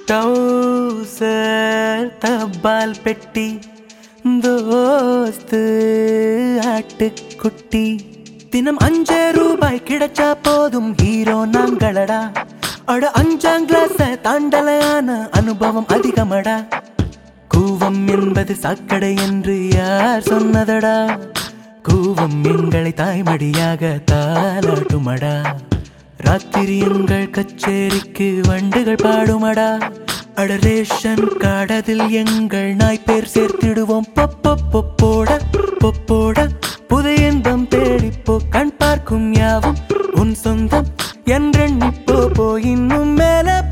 டவுசர் தபால் பெட்டி தோஸ்து ஆட்டுக்குட்டி தினம் அஞ்சு ரூபாய் கிடைச்சா போதும் ஹீரோ நாங்களடா அட அஞ்சாம் கிளாஸ தாண்டலையான அனுபவம் அதிகமடா கூவம் என்பது சாக்கடை என்று யார் சொன்னதடா கூவம் எங்களை தாய்மடியாக தாலாட்டுமடா ராத்திரி எங்கள் கச்சேரிக்கு வண்டுகள் பாடுமடா அட ரேஷன் காடதில் எங்கள் நாய் பேர் சேர்த்திடுவோம் பொப்போ பொப்போட பொப்போட புது இன்பம் தேடிப்போ கண் பார்க்கும் யாவும் உன் சொந்தம் என்றெண்ணிப்போ போ இன்னும் மேல